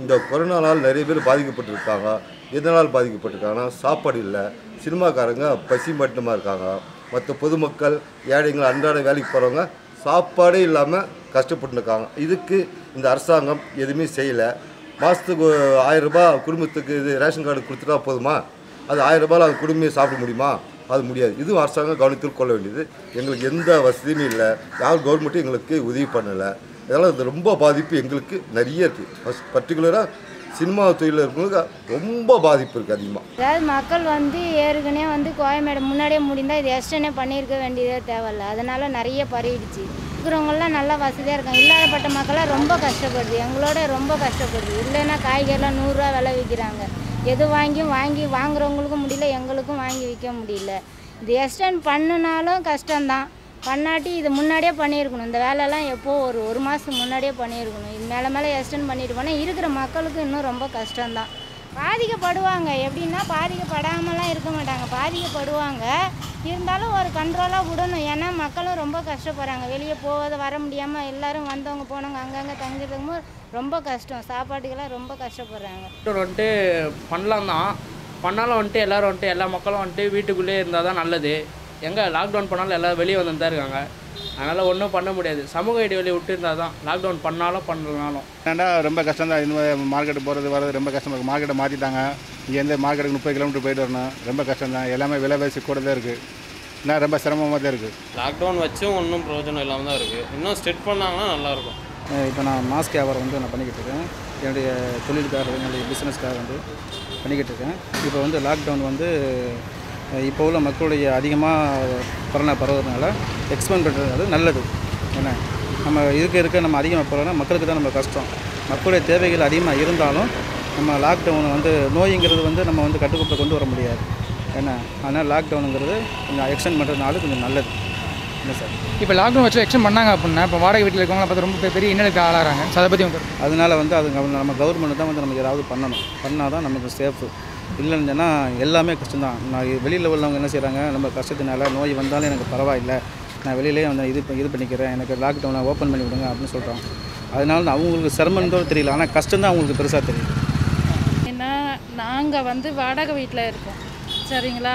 இந்த கொரோனானால் நிறைய பேர் பாதிக்கப்பட்டிருக்காங்க எதனால் பாதிக்கப்பட்டிருக்காங்கன்னா சாப்பாடு இல்லை சினிமாக்காரங்க பசி மட்டுமா இருக்காங்க மற்ற பொதுமக்கள் ஏழைங்கள் அன்றாட வேலைக்கு போகிறவங்க சாப்பாடே இல்லாமல் கஷ்டப்பட்டு இருக்காங்க இதுக்கு இந்த அரசாங்கம் எதுவுமே செய்யலை மாதத்துக்கு ஆயிரம் ரூபாய் குடும்பத்துக்கு இது ரேஷன் கார்டு கொடுத்துட்டா போதுமா அது ஆயிரம் ரூபாயில் அந்த குடும்பமே சாப்பிட முடியுமா அது முடியாது இதுவும் அரசாங்கம் கவனத்தில் கொள்ள வேண்டியது எங்களுக்கு எந்த வசதியுமே இல்லை யார் கவர்மெண்ட்டும் எங்களுக்கு உதவி பண்ணலை இதனால் இது ரொம்ப பாதிப்பு எங்களுக்கு நிறைய இருக்குது ஃபஸ்ட் பர்டிகுலராக சினிமா தொழிலில் இருக்கிறவங்களுக்கு ரொம்ப பாதிப்பு இருக்குது அதிகமாக அதாவது மக்கள் வந்து ஏற்கனவே வந்து கோயமேடு முன்னாடியே முடிந்தால் இது எக்ஸ்டனே பண்ணியிருக்க வேண்டியதே தேவையில்ல அதனால் நிறைய பரவிடுச்சு இருக்கிறவங்களாம் நல்லா வசதியாக இருக்காங்க இல்லாதப்பட்ட மக்களாம் ரொம்ப கஷ்டப்படுது எங்களோட ரொம்ப கஷ்டப்படுது இல்லைன்னா காய்கறிலாம் நூறுரூவா விலை விற்கிறாங்க எது வாங்கியும் வாங்கி வாங்குறவங்களுக்கும் முடியல எங்களுக்கும் வாங்கி விற்க முடியல இது எக்ஸ்டெண்ட் பண்ணுனாலும் கஷ்டம்தான் பண்ணாட்டி இது முன்னாடியே பண்ணியிருக்கணும் இந்த வேலையெல்லாம் எப்போ ஒரு ஒரு மாதத்துக்கு முன்னாடியே பண்ணியிருக்கணும் இது மேலே மேலே எக்ஸ்டெண்ட் பண்ணிட்டு போனால் இருக்கிற மக்களுக்கு இன்னும் ரொம்ப கஷ்டம்தான் பாதிக்கப்படுவாங்க எப்படின்னா பாதிக்கப்படாமலாம் இருக்க மாட்டாங்க பாதிக்கப்படுவாங்க இருந்தாலும் ஒரு கண்ட்ரோலாக விடணும் ஏன்னா மக்களும் ரொம்ப கஷ்டப்படுறாங்க வெளியே போகாத வர முடியாமல் எல்லாரும் வந்தவங்க போனவங்க அங்கங்கே தங்குறதுக்கும் ரொம்ப கஷ்டம் சாப்பாட்டுக்கெல்லாம் ரொம்ப கஷ்டப்படுறாங்க லாக்டவுன் வந்துட்டு பண்ணலாம் தான் பண்ணாலும் வந்துட்டு எல்லோரும் வந்துட்டு எல்லா மக்களும் வந்துட்டு வீட்டுக்குள்ளேயே இருந்தால் தான் நல்லது எங்கே லாக்டவுன் பண்ணாலும் எல்லோரும் வெளியே வந்து தான் இருக்காங்க அதனால் ஒன்றும் பண்ண முடியாது சமூக இடைவெளி விட்டு இருந்தால் தான் லாக்டவுன் பண்ணாலும் பண்ணலனாலும் ஏன்டா ரொம்ப கஷ்டம் தான் இந்த மார்க்கெட்டு போகிறது வர்றது ரொம்ப கஷ்டமாக இருக்குது மார்க்கெட்டை மாற்றிட்டாங்க இங்கேருந்து மார்க்கெட்டுக்கு முப்பது கிலோமீட்டர் போயிட்டு வரணும் ரொம்ப கஷ்டம் தான் எல்லாமே விலைவாசி கூட தான் இருக்குது இன்னும் ரொம்ப சிரமமாக தான் இருக்குது லாக்டவுன் வச்சும் ஒன்றும் பிரயோஜனம் இல்லாமல் தான் இருக்குது இன்னும் ஸ்ட்ரிட் பண்ணாங்கன்னா நல்லாயிருக்கும் இப்போ நான் மாஸ்க் வியாபாரம் வந்து நான் பண்ணிக்கிட்டு இருக்கேன் என்னுடைய தொழிலுக்காக என்னுடைய பிஸ்னஸ்க்காக வந்து பண்ணிக்கிட்டு இருக்கேன் இப்போ வந்து லாக்டவுன் வந்து அஹ், இப்போ உள்ள மக்களுடைய அதிகமாக கொரோனா பரவுறதுனால எக்ஸ்பெண்ட் பண்ணுறது நல்லது என்ன நம்ம இருக்க இருக்க நம்ம அதிகமாக போகிறோம்னா மக்களுக்கு தான் நம்ம கஷ்டம் மக்களுடைய தேவைகள் அதிகமாக இருந்தாலும் நம்ம லாக்டவுன் வந்து நோய்ங்கிறது வந்து நம்ம வந்து கட்டுக்குள்ளே கொண்டு வர முடியாது என்ன அதனால் லாக்டவுனுங்கிறது கொஞ்சம் எக்ஸ்டெண்ட் பண்ணுறதுனால கொஞ்சம் நல்லது என்ன சார் இப்போ லாக்டவுன் வச்சு எக்ஸ்டன் பண்ணாங்க அப்படின்னா இப்போ வாடகை வீட்டில் இருக்கவங்கள பார்த்து ரொம்ப பெ- பெரிய இன்னலுக்கு ஆளாகிறாங்க ஸோ அதை பற்றி உங்களுக்கு அதனால வந்து அது நம்ம- நம்ம கவர்மெண்ட் தான் வந்து நமக்கு ஏதாவது பண்ணணும் பண்ணால் தான் நமக்கு சேஃபு இல்லைன்னு சொன்னால் எல்லாமே கஷ்டம்தான் நான் வெளியில் உள்ளவங்க என்ன செய்கிறாங்க நம்ம கஷ்டத்தினால நோய் வந்தாலும் எனக்கு பரவாயில்லை நான் வெளியிலே வந்து இது ப- இது பண்ணிக்கிறேன் எனக்கு லாக்டவுனை ஓப்பன் பண்ணி விடுங்க அப்படின்னு சொல்கிறாங்க அதனால நான் அவங்களுக்கு சிரமம் தான் தெரியல ஆனால் கஷ்டம் தான் அவங்களுக்கு பெருசாக தெரியும் ஏன்னா நாங்கள் வந்து வாடகை வீட்டில் இருக்கோம் சரிங்களா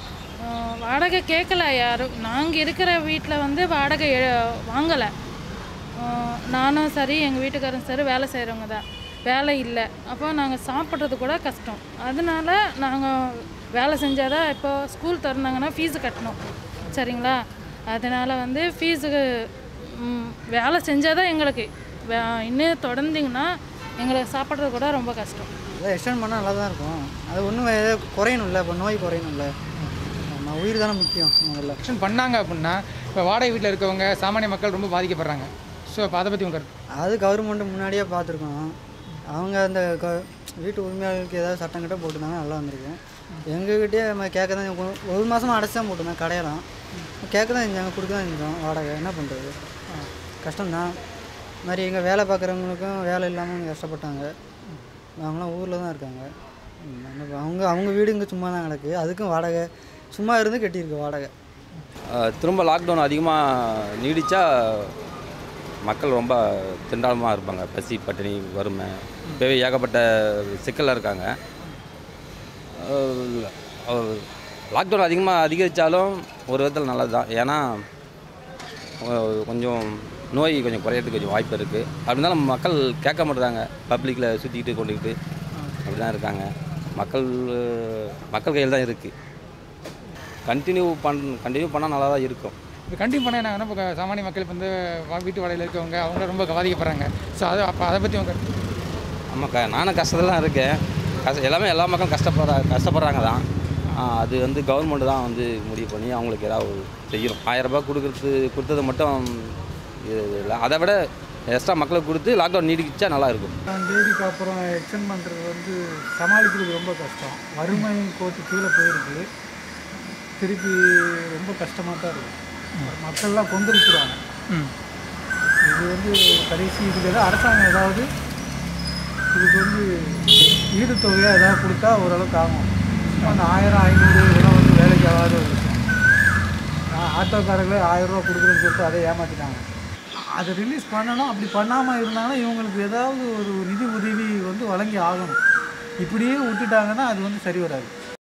அஹ் வாடகை கேட்கல யாரும் நாங்கள் இருக்கிற வீட்டில் வந்து வாடகை வாங்கலை நானும் சரி எங்கள் வீட்டுக்காரரும் சரி வேலை செய்கிறவங்க தான் வேலை இல்லை அப்போ நாங்கள் சாப்பிட்றது கூட கஷ்டம் அதனால நாங்கள் வேலை செஞ்சால் தான் இப்போ ஸ்கூல் திறந்தாங்கன்னா ஃபீஸு கட்டணும் சரிங்களா அதனால் வந்து ஃபீஸுக்கு வேலை செஞ்சால் தான் எங்களுக்கு வே- இன்னும் தொடர்ந்தீங்கன்னா எங்களுக்கு சாப்பிட்றது கூட ரொம்ப கஷ்டம் அதை எக்ஸ்டெண்ட் பண்ணால் நல்லா தான் இருக்கும் அது ஒன்றும் குறையணும்ல இப்போ நோய் குறையணும்ல நம்ம உயிர் தானே முக்கியம் முதல்ல எக்ஸ்டன் பண்ணாங்க அப்படின்னா இப்போ வாடகை வீட்டில் இருக்கவங்க சாமானிய மக்கள் ரொம்ப பாதிக்கப்படுறாங்க ஸோ இப்போ அதை பற்றி உங்கள் கருத்து அது கவர்மெண்ட் முன்னாடியே பார்த்துருக்கணும் அவங்க அந்த க வீட்டு உரிமையாளர்களுக்கு ஏதாவது சட்டம் கிட்ட போட்டிருந்தாங்க நல்லா வந்திருக்கும் எங்ககிட்டயே நம்ம கேட்க தான் ஒரு- ஒரு மாதமாக அடைச்சி தான் போட்டிருந்தேன் கடையெல்லாம் கேட்க தான் செஞ்சாங்க கொடுக்க தான் செஞ்சோம் வாடகை என்ன பண்ணுறது கஷ்டம்தான் இது மாதிரி எங்கள் வேலை பார்க்குறவங்களுக்கும் வேலை இல்லாமல் கஷ்டப்பட்டாங்க அவங்களாம் ஊரில் தான் இருக்காங்க ம், என்ன- அவங்க அவங்க வீடு இங்கே சும்மா தான் கிடக்கு அதுக்கும் வாடகை சும்மா இருந்து கட்டியிருக்கு வாடகை அஹ் திரும்ப லாக்டவுன் அதிகமாக நீடித்தா மக்கள் ரொம்ப திண்டாளமாக இருப்பாங்க பசி பட்டினி வறுமை இப்போவே ஏகப்பட்ட சிக்கலில் இருக்காங்க லாக்டவுன் அதிகமாக அதிகரித்தாலும் ஒரு விதத்தில் நல்லது தான் ஏன்னா அஹ் கொஞ்சம் நோய் கொஞ்சம் குறையறதுக்கு கொஞ்சம் வாய்ப்பு இருக்குது அப்படி இருந்தாலும் மக்கள் கேட்க மாட்டுறாங்க பப்ளிக்கில் சுற்றிக்கிட்டு கொண்டுக்கிட்டு அப்படி தான் இருக்காங்க மக்கள் மக்கள் கையில் தான் இருக்குது கண்டினியூ பண் கண்டினியூ பண்ணால் நல்லா தான் இருக்கும் இப்போ கண்டிப்பாக பண்ண என்னாங்கன்னா இப்போ சாமானிய மக்கள் இப்போ வந்து வா- வீட்டு வாடகையில் இருக்கவங்க அவங்க ரொம்ப பாதிக்கப்படுறாங்க ஸோ அது அப்போ அதை பற்றி உங்கள் கருத்து ஆமாம் க நானும் கஷ்டத்தில் தான் இருக்கேன் கஷ்ட எல்லாமே எல்லா மக்களும் கஷ்டப்படுற கஷ்டப்படுறாங்க தான் ஆ, அது வந்து கவர்மெண்ட் தான் வந்து முடிவு பண்ணி அவங்களுக்கு ஏதாவது ஒரு செய்யணும் ஆயிரம் ரூபாய் கொடுக்குறது கொடுத்தது மட்டும் இது இல்லை அதை விட எக்ஸ்ட்ரா மக்களுக்கு கொடுத்து லாக்டவுன் நீடிச்சா நல்லா இருக்கும் தேதிக்கு அப்புறம் எக்ஸ்டெண்ட் பண்ணுறது வந்து சமாளிக்கிறது ரொம்ப கஷ்டம் வறுமை கோட்டு கீழே போயிருக்கு திருப்பி ரொம்ப கஷ்டமாக தான் இருக்கும் மக்கள்லாம் கொந்தளிச்சுருவாங்க இது வந்து கடைசி இதுக்கு ஏதாவது அரசாங்கம் ஏதாவது இதுக்கு வந்து ஈடுத்தொகையாக ஏதாவது கொடுத்தா ஓரளவுக்கு ஆகும் சும்மா அந்த ஆயிரம் ஐநூறு இதெல்லாம் வந்து வேலைக்கு ஆகாத ஒரு விஷயம் ஆ- ஆட்டோக்காரங்களே ஆயிரம் ரூபா கொடுக்குறேன்னு சொல்லிட்டு அதை ஏமாற்றிட்டாங்க அதை ரிலீஸ் பண்ணணும் அப்படி பண்ணாமல் இருந்தாங்கன்னா இவங்களுக்கு ஏதாவது ஒரு நிதி உதவி வந்து வழங்கி ஆகணும் இப்படியே விட்டுட்டாங்கன்னா அது வந்து சரி வராது